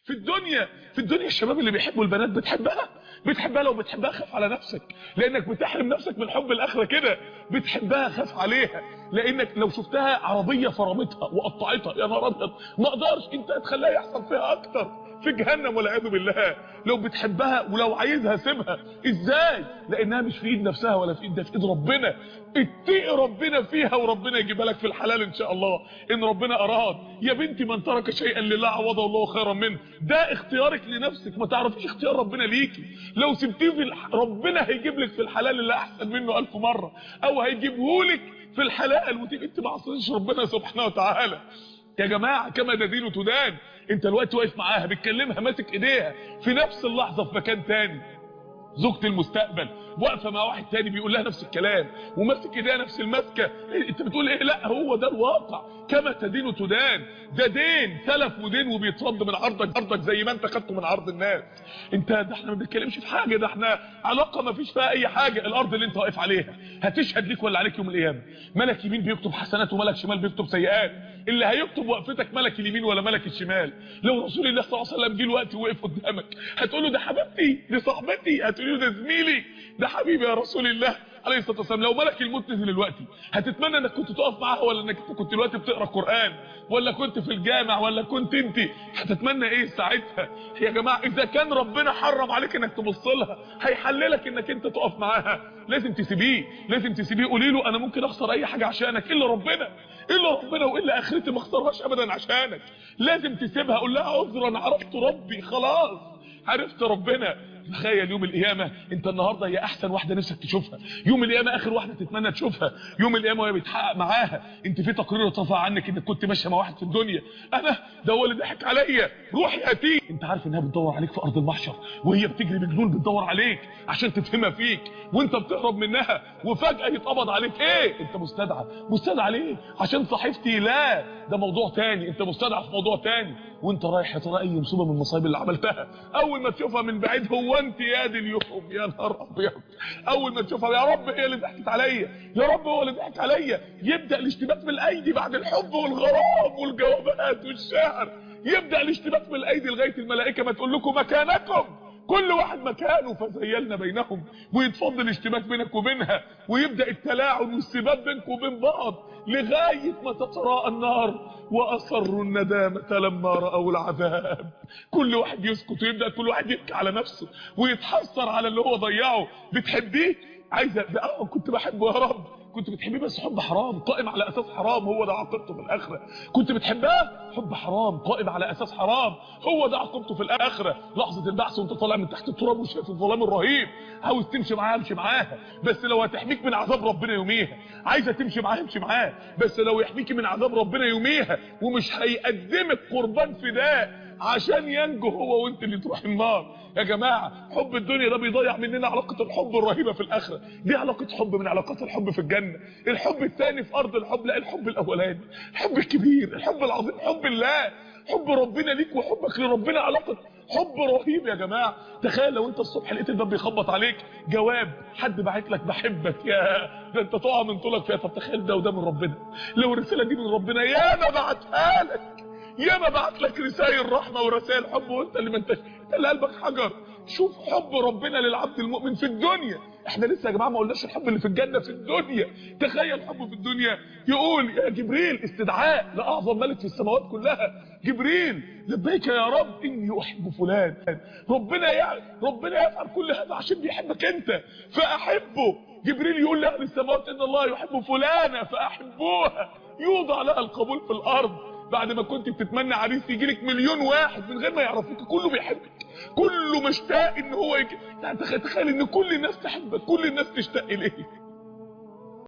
في الدنيا في الدنيا الشباب اللي بيحبوا البنات بتحبها بتحبها لو بتحبها خاف على نفسك لانك بتحرم نفسك من حب الاخره كده بتحبها خاف عليها لانك لو شفتها عربيه فرمتها وقطعتها يا نهار ابيض ما اقدرش انت هتخليها يحصل فيها اكتر في جهنم والعياذ بالله لو بتحبها ولو عايزها سيبها ازاي لانها مش في ايد نفسها ولا في ايد ده في ايد ربنا اتقي ربنا فيها وربنا يجيبها لك في الحلال ان شاء الله ان ربنا اراد يا بنتي من ترك شيئا لله عوضه الله خيرا منه ده اختيارك لنفسك ما تعرفيش اختيار ربنا ليكي لو سبتيه في الح... ربنا هيجيب لك في الحلال اللي احسن منه الف مره او هيجيبه لك في الحلال وتبقى انت ما عصيتش ربنا سبحانه وتعالى يا جماعه كما تدين تدان انت دلوقتي واقف معاها بتكلمها ماسك ايديها في نفس اللحظه في مكان تاني زوجة المستقبل واقفه مع واحد تاني بيقول لها نفس الكلام وماسك ايديها نفس المسكه إيه انت بتقول ايه لا هو ده الواقع كما تدين تدان ده دين سلف ودين وبيترد من عرضك عرضك زي ما انت خدته من عرض الناس انت ده احنا ما بنتكلمش في حاجه ده احنا علاقه ما فيش فيها اي حاجه الارض اللي انت واقف عليها هتشهد ليك ولا عليك يوم القيامه ملك يمين بيكتب حسنات وملك شمال بيكتب سيئات اللي هيكتب وقفتك ملك اليمين ولا ملك الشمال لو رسول الله صلى الله عليه وسلم جه الوقت وقف قدامك هتقول له ده حبيبتي دي صاحبتي هتقول له ده زميلي ده حبيبي يا رسول الله عليه الصلاه والسلام لو ملك الموت نزل دلوقتي هتتمنى انك كنت تقف معاها ولا انك كنت دلوقتي بتقرا قران ولا كنت في الجامع ولا كنت انت هتتمنى ايه ساعتها يا جماعه اذا كان ربنا حرم عليك انك تبص لها هيحللك انك انت تقف معاها لازم تسيبيه لازم تسيبيه قولي له انا ممكن اخسر اي حاجه عشانك الا ربنا الا ربنا والا اخرتي ما اخسرهاش ابدا عشانك لازم تسيبها قول لها عذرا عرفت ربي خلاص عرفت ربنا تخيل يوم القيامة انت النهاردة هي احسن واحدة نفسك تشوفها يوم القيامة اخر واحدة تتمنى تشوفها يوم القيامة وهي بيتحقق معاها انت في تقرير اترفع عنك انك كنت ماشية مع واحد في الدنيا انا ده هو اللي ضحك عليا روحي هاتيه انت عارف انها بتدور عليك في ارض المحشر وهي بتجري بجنون بتدور عليك عشان تفهمها فيك وانت بتهرب منها وفجأة يتقبض عليك ايه انت مستدعى مستدعى ليه عشان صاحبتي لا ده موضوع تاني انت مستدعى في موضوع تاني وانت رايح يا ترى اي مصيبه من المصايب اللي عملتها اول ما تشوفها من بعيد هو انت يا دي اليوم يا نهار ابيض اول ما تشوفها يا رب هي اللي ضحكت عليا يا رب هو اللي ضحك عليا يبدا الاشتباك في الايدي بعد الحب والغرام والجوابات والشعر يبدا الاشتباك في الايدي لغايه الملائكه ما تقول لكم مكانكم كل واحد مكانه فزيلنا بينهم ويتفضل الاشتباك بينك وبينها ويبدا التلاعن والسباب بينك وبين بعض لغايه ما تتراءى النار واصروا الندامه لما راوا العذاب كل واحد يسكت ويبدا كل واحد يبكي على نفسه ويتحسر على اللي هو ضيعه بتحبيه عايزه اه كنت بحبه يا رب كنت بتحبيه بس حب حرام قائم على اساس حرام هو ده عاقبته في الاخره كنت بتحبها حب حرام قائم على اساس حرام هو ده عاقبته في الاخره لحظه البحث وانت طالع من تحت التراب وشايف الظلام الرهيب عاوز تمشي معاها امشي معاها بس لو هتحميك من عذاب ربنا يوميها عايزه تمشي معاها امشي معاها بس لو يحميكي من عذاب ربنا يوميها ومش هيقدمك قربان فداء عشان ينجو هو وانت اللي تروح النار يا جماعة حب الدنيا ده بيضيع مننا علاقة الحب الرهيبة في الآخرة دي علاقة حب من علاقات الحب في الجنة الحب الثاني في أرض الحب لا الحب الأولاني الحب الكبير الحب العظيم حب الله حب ربنا ليك وحبك لربنا علاقة حب رهيب يا جماعة تخيل لو انت الصبح لقيت الباب بيخبط عليك جواب حد باعت لك بحبك يا ده انت تقع من طولك فيها طب تخيل ده وده من ربنا لو الرسالة دي من ربنا يا ما بعتها لك يا ما بعت لك رسائل رحمه ورسائل حب وانت اللي ما انتش انت اللي قلبك حجر شوف حب ربنا للعبد المؤمن في الدنيا احنا لسه يا جماعه ما قلناش الحب اللي في الجنه في الدنيا تخيل حبه في الدنيا يقول يا جبريل استدعاء لاعظم ملك في السماوات كلها جبريل لبيك يا رب اني احب فلان ربنا يعني ربنا يفعل كل هذا عشان بيحبك انت فاحبه جبريل يقول لاهل السماوات ان الله يحب فلانه فاحبوها يوضع لها القبول في الارض بعد ما كنت بتتمنى عريس يجي لك مليون واحد من غير ما يعرفوك كله بيحبك كله مشتاق ان هو يجي يعني تخيل ان كل الناس تحبك كل الناس تشتاق اليك